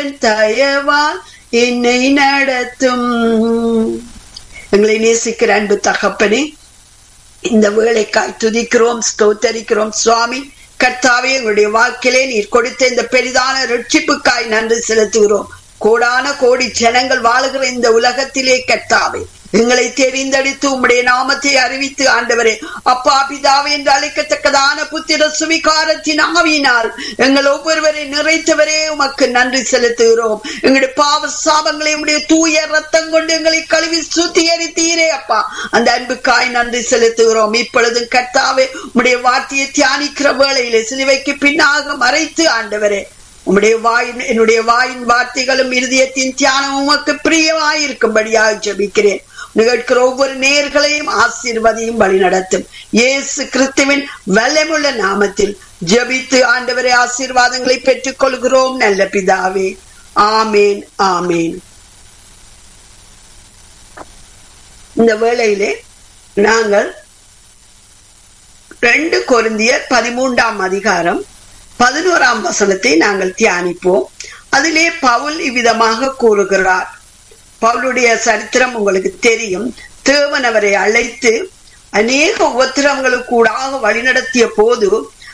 என் தயவால் என்னை நடத்தும் எங்களை நேசிக்கிற அன்பு தகப்பனே இந்த வேலைக்காய் துதிக்கிறோம் ஸ்தோத்தரிக்கிறோம் சுவாமி கர்த்தாவே எங்களுடைய வாழ்க்கையிலே நீர் கொடுத்த இந்த பெரிதான ரட்சிப்புக்காய் நன்றி செலுத்துகிறோம் கோடான கோடி ஜனங்கள் வாழுகிற இந்த உலகத்திலே கர்த்தாவே எங்களை தெரிந்தடித்து உம்முடைய நாமத்தை அறிவித்து ஆண்டவரே அப்பா பிதாவே என்று அழைக்கத்தக்கதான புத்திர சுவிகாரத்தின் ஆவியினால் எங்கள் ஒவ்வொருவரை நிறைத்தவரே உமக்கு நன்றி செலுத்துகிறோம் எங்களுடைய பாவ சாபங்களை உடைய தூய ரத்தம் கொண்டு எங்களை கழுவி சுத்திகரித்தீரே அப்பா அந்த அன்புக்காய் நன்றி செலுத்துகிறோம் இப்பொழுதும் கர்த்தாவே உம்முடைய வார்த்தையை தியானிக்கிற வேளையிலே சிலுவைக்கு பின்னாக மறைத்து ஆண்டவரே உம்முடைய வாயின் என்னுடைய வாயின் வார்த்தைகளும் இருதயத்தின் தியானம் உமக்கு பிரியமாயிருக்கும்படியாக ஜபிக்கிறேன் நிகழ்கிற ஒவ்வொரு நேர்களையும் ஆசீர்வதியும் வழி நடத்தும் இயேசு கிறிஸ்துவின் வல்லமுள்ள நாமத்தில் ஜபித்து ஆண்டவரை ஆசீர்வாதங்களை பெற்றுக் கொள்கிறோம் நல்ல பிதாவே ஆமேன் ஆமேன் இந்த வேளையிலே நாங்கள் ரெண்டு கொருந்தியர் பதிமூன்றாம் அதிகாரம் பதினோராம் வசனத்தை நாங்கள் தியானிப்போம் அதிலே பவுல் இவ்விதமாக கூறுகிறார் பவுலுடைய சரித்திரம் உங்களுக்கு தெரியும் தேவன் அவரை அழைத்து அநேக உபத்திரவங்களுக்கூடாக வழிநடத்திய போது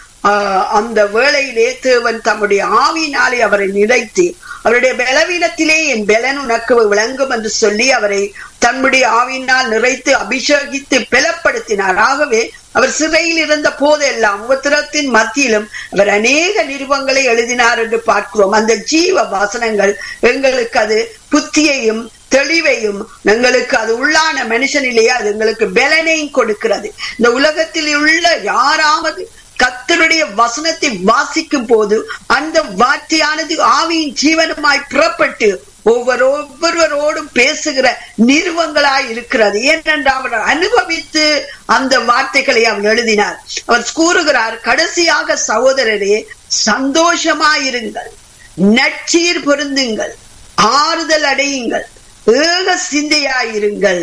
அந்த வேளையிலே தேவன் தம்முடைய ஆவியினாலே அவரை நினைத்து அவருடைய பலவீனத்திலே என் பலன் உனக்கு விளங்கும் என்று சொல்லி அவரை தன்னுடைய ஆவியினால் நிறைத்து அபிஷேகித்து பலப்படுத்தினார் ஆகவே அவர் சிறையில் இருந்த போதெல்லாம் உபத்திரத்தின் மத்தியிலும் அவர் அநேக நிருபங்களை எழுதினார் என்று பார்க்கிறோம் அந்த ஜீவ வாசனங்கள் எங்களுக்கு அது புத்தியையும் தெளிவையும் எங்களுக்கு அது உள்ளான மனுஷனிலேயே அது எங்களுக்கு பலனையும் கொடுக்கிறது இந்த உலகத்தில் உள்ள யாராவது கத்தருடைய வசனத்தை வாசிக்கும் போது அந்த வார்த்தையானது ஆவியின் ஜீவனமாய் புறப்பட்டு ஒவ்வொரு ஒவ்வொருவரோடும் பேசுகிற நிறுவங்களாய் இருக்கிறது ஏனென்றால் அவர் அனுபவித்து அந்த வார்த்தைகளை அவர் எழுதினார் அவர் கூறுகிறார் கடைசியாக சகோதரரே சந்தோஷமாயிருங்கள் நச்சீர் பொருந்துங்கள் ஆறுதல் அடையுங்கள் ஏக சிந்தையாயிருங்கள்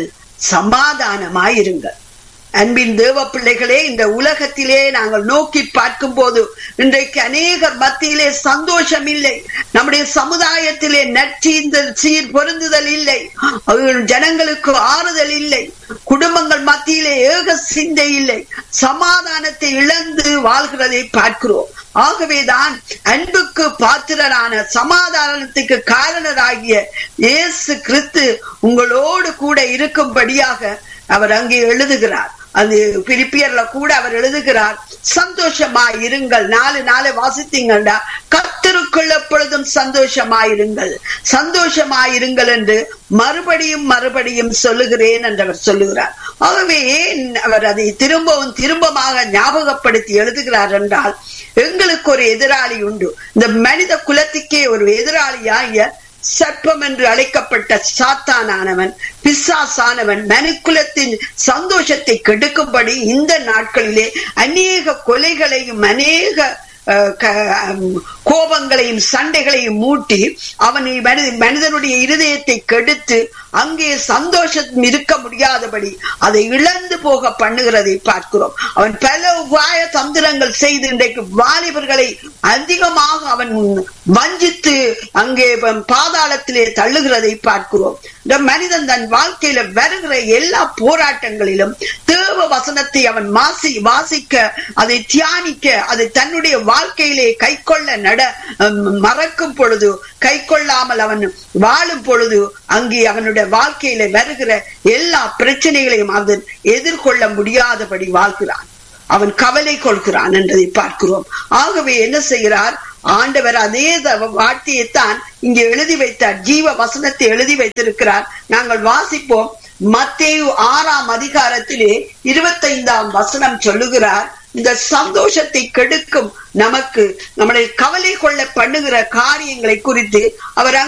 சமாதானமாயிருங்கள் அன்பின் தேவ பிள்ளைகளே இந்த உலகத்திலே நாங்கள் நோக்கி பார்க்கும் போது இன்றைக்கு அநேகர் மத்தியிலே சந்தோஷம் இல்லை நம்முடைய சமுதாயத்திலே நற்றீந்த சீர் பொருந்துதல் இல்லை ஜனங்களுக்கு ஆறுதல் இல்லை குடும்பங்கள் மத்தியிலே ஏக சிந்தை இல்லை சமாதானத்தை இழந்து வாழ்கிறதை பார்க்கிறோம் ஆகவேதான் அன்புக்கு பாத்திரரான சமாதானத்துக்கு காரணராகிய இயேசு கிறிஸ்து உங்களோடு கூட இருக்கும்படியாக அவர் அங்கே எழுதுகிறார் அது பிரிப்பியர்ல கூட அவர் எழுதுகிறார் சந்தோஷமா இருங்கள் நாலு நாளை வாசித்தீங்கள்டா கத்தருக்குள் எப்பொழுதும் சந்தோஷமாயிருங்கள் சந்தோஷமாயிருங்கள் என்று மறுபடியும் மறுபடியும் சொல்லுகிறேன் என்று அவர் சொல்லுகிறார் ஆகவே அவர் அதை திரும்பவும் திரும்பமாக ஞாபகப்படுத்தி எழுதுகிறார் என்றால் எங்களுக்கு ஒரு எதிராளி உண்டு இந்த மனித குலத்துக்கே ஒரு எதிராளியாகிய சர்ப்பம் என்று அழைக்கப்பட்ட சாத்தானானவன் பிசாசானவன் மனுக்குலத்தின் சந்தோஷத்தை கெடுக்கும்படி இந்த நாட்களிலே அநேக கொலைகளையும் அநேக கோபங்களையும் சண்டைகளையும் மூட்டி அவன் மனிதனுடைய இருதயத்தை கெடுத்து அங்கே சந்தோஷம் இருக்க முடியாதபடி அதை இழந்து போக பண்ணுகிறதை பார்க்கிறோம் அவன் பல உபாய தந்திரங்கள் செய்து இன்றைக்கு வாலிபர்களை அதிகமாக அவன் வஞ்சித்து அங்கே பாதாளத்திலே தள்ளுகிறதை பார்க்கிறோம் இந்த மனிதன் தன் வாழ்க்கையில வருகிற எல்லா போராட்டங்களிலும் தேவ வசனத்தை அவன் மாசி வாசிக்க அதை தியானிக்க அதை தன்னுடைய வாழ்க்கையிலே கை கொள்ள நட மறக்கும் பொழுது கை கொள்ளாமல் அவன் வாழும் பொழுது அங்கே அவனுடைய வாழ்க்கையில வருகிற எல்லா பிரச்சனைகளையும் அவன் எதிர்கொள்ள முடியாதபடி வாழ்கிறான் அவன் கவலை கொள்கிறான் என்பதை பார்க்கிறோம் ஆகவே என்ன செய்கிறார் ஆண்டவர் அதே வார்த்தையைத்தான் இங்கே எழுதி வைத்தார் ஜீவ வசனத்தை எழுதி வைத்திருக்கிறார் நாங்கள் வாசிப்போம் மத்தேயு ஆறாம் அதிகாரத்திலே இருபத்தைந்தாம் வசனம் சொல்லுகிறார் இந்த சந்தோஷத்தை கெடுக்கும் நமக்கு நம்மளை கவலை கொள்ள பண்ணுகிற காரியங்களை குறித்து அவர்